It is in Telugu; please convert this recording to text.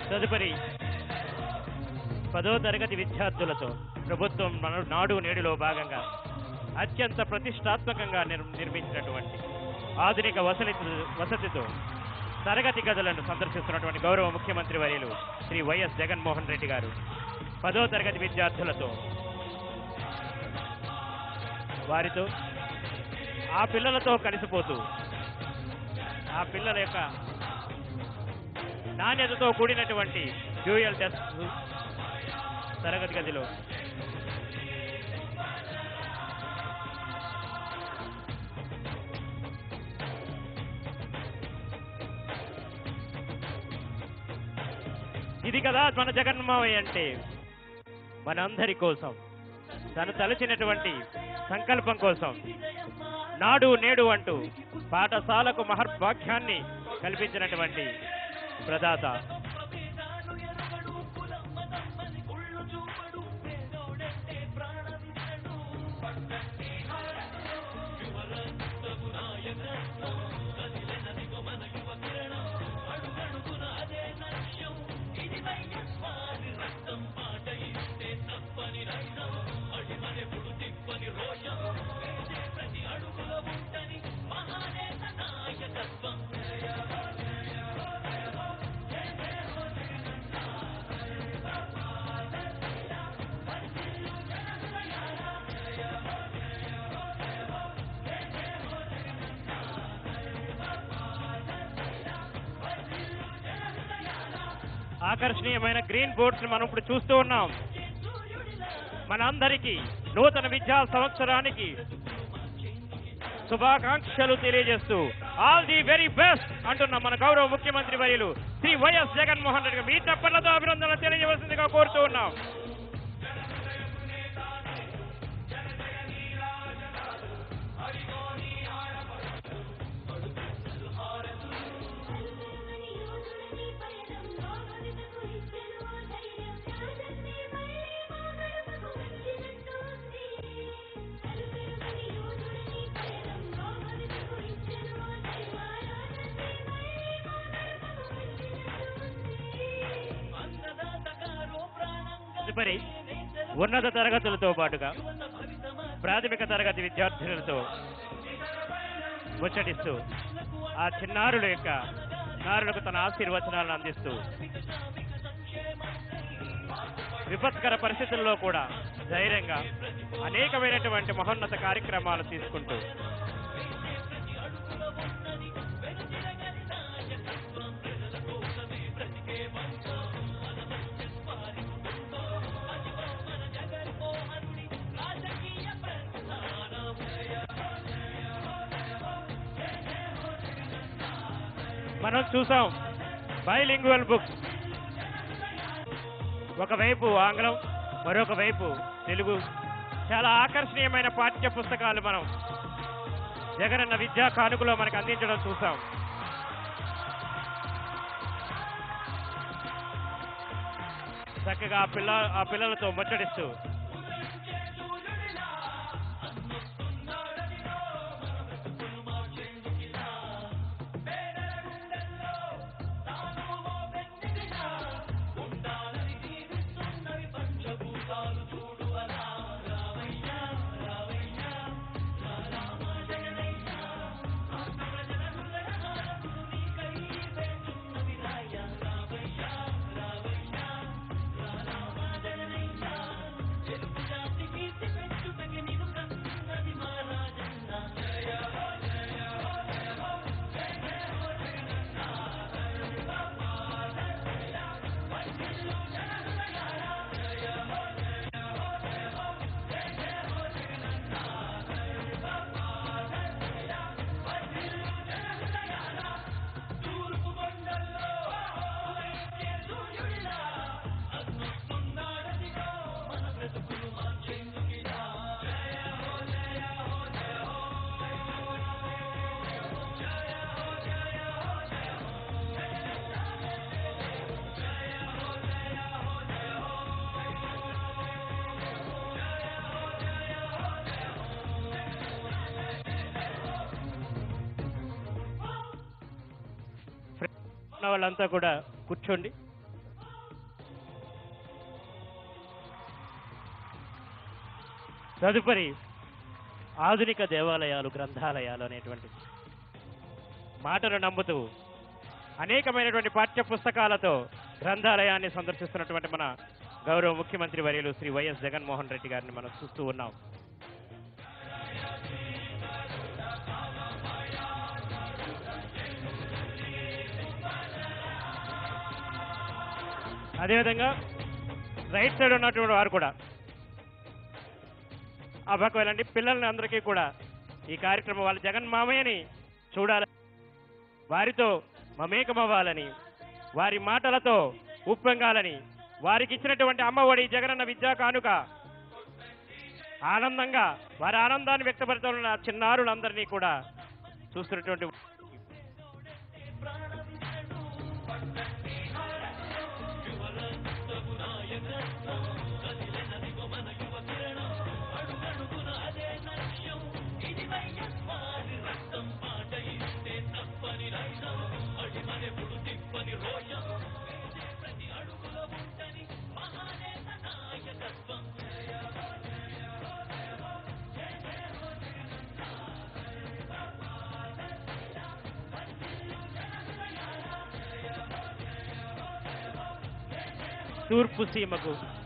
తదుపరి పదో తరగతి విద్యార్థులతో ప్రభుత్వం మన నాడు నేడులో భాగంగా అత్యంత ప్రతిష్టాత్మకంగా నిర్- నిర్మించినటువంటి ఆధునిక వసతి వసతితో తరగతి గదులను సందర్శిస్తున్నటువంటి గౌరవ ముఖ్యమంత్రి వర్యులు శ్రీ వైఎస్ జగన్మోహన్ రెడ్డి గారు పదో తరగతి విద్యార్థులతో వారితో ఆ పిల్లలతో కలిసిపోతూ ఆ పిల్లల యొక్క నాణ్యతతో కూడినటువంటి డ్యూయల్ డెస్క్ తరగతి గదిలో ఇది కదా మన జగన్మోహన్ అంటే మనందరి కోసం తను తలచినటువంటి సంకల్పం కోసం నాడు నేడు అంటూ పాఠశాలకు మహర్భాగ్యాన్ని కల్పించినటువంటి ప్రదాత ఆకర్షణీయమైన గ్రీన్ బోర్డ్స్ మనం ఇప్పుడు చూస్తూ ఉన్నాం మనందరికీ నూతన విద్యా సంవత్సరానికి శుభాకాంక్షలు తెలియజేస్తూ ఆల్ ది వెరీ బెస్ట్ అంటున్న మన గౌరవ ముఖ్యమంత్రి వర్యులు శ్రీ వైఎస్ జగన్మోహన్ రెడ్డి గారు మీ తప్పలతో అభినందనలు తెలియజేయవలసిందిగా కోరుతూ ఉన్నాం తదుపరి ఉన్నత తరగతులతో పాటుగా ప్రాథమిక తరగతి విద్యార్థులతో ముచ్చటిస్తూ ఆ చిన్నారుల యొక్క నారులకు తన ఆశీర్వచనాలను అందిస్తూ విపత్కర పరిస్థితుల్లో కూడా ధైర్యంగా అనేకమైనటువంటి మహోన్నత కార్యక్రమాలు తీసుకుంటూ మనం చూసాం బైలింగ్వల్ బుక్స్ ఒకవైపు ఆంగ్లం మరొక వైపు తెలుగు చాలా ఆకర్షణీయమైన పాఠ్య పుస్తకాలు మనం జగనన్న విద్యా కానుకలో మనకు అందించడం చూసాం చక్కగా ఆ పిల్ల ఆ పిల్లలతో ముచ్చటిస్తూ ఉన్న వాళ్ళంతా కూడా కూర్చోండి తదుపరి ఆధునిక దేవాలయాలు గ్రంథాలయాలు అనేటువంటి మాటను నమ్ముతూ అనేకమైనటువంటి పాఠ్య పుస్తకాలతో గ్రంథాలయాన్ని సందర్శిస్తున్నటువంటి మన గౌరవ ముఖ్యమంత్రి వర్యులు శ్రీ వైఎస్ జగన్మోహన్ రెడ్డి గారిని మనం చూస్తూ ఉన్నాం అదేవిధంగా రైట్ సైడ్ ఉన్నటువంటి వారు కూడా ఆ పక్క వెళ్ళండి పిల్లల్ని అందరికీ కూడా ఈ కార్యక్రమం వాళ్ళ జగన్ మామయ్యని చూడాలి వారితో మమేకమవ్వాలని వారి మాటలతో ఉప్పొంగాలని వారికి ఇచ్చినటువంటి అమ్మఒడి జగనన్న విద్యా కానుక ఆనందంగా వారి ఆనందాన్ని వ్యక్తపరుతున్న చిన్నారులందరినీ కూడా చూస్తున్నటువంటి తూర్పు సీమకు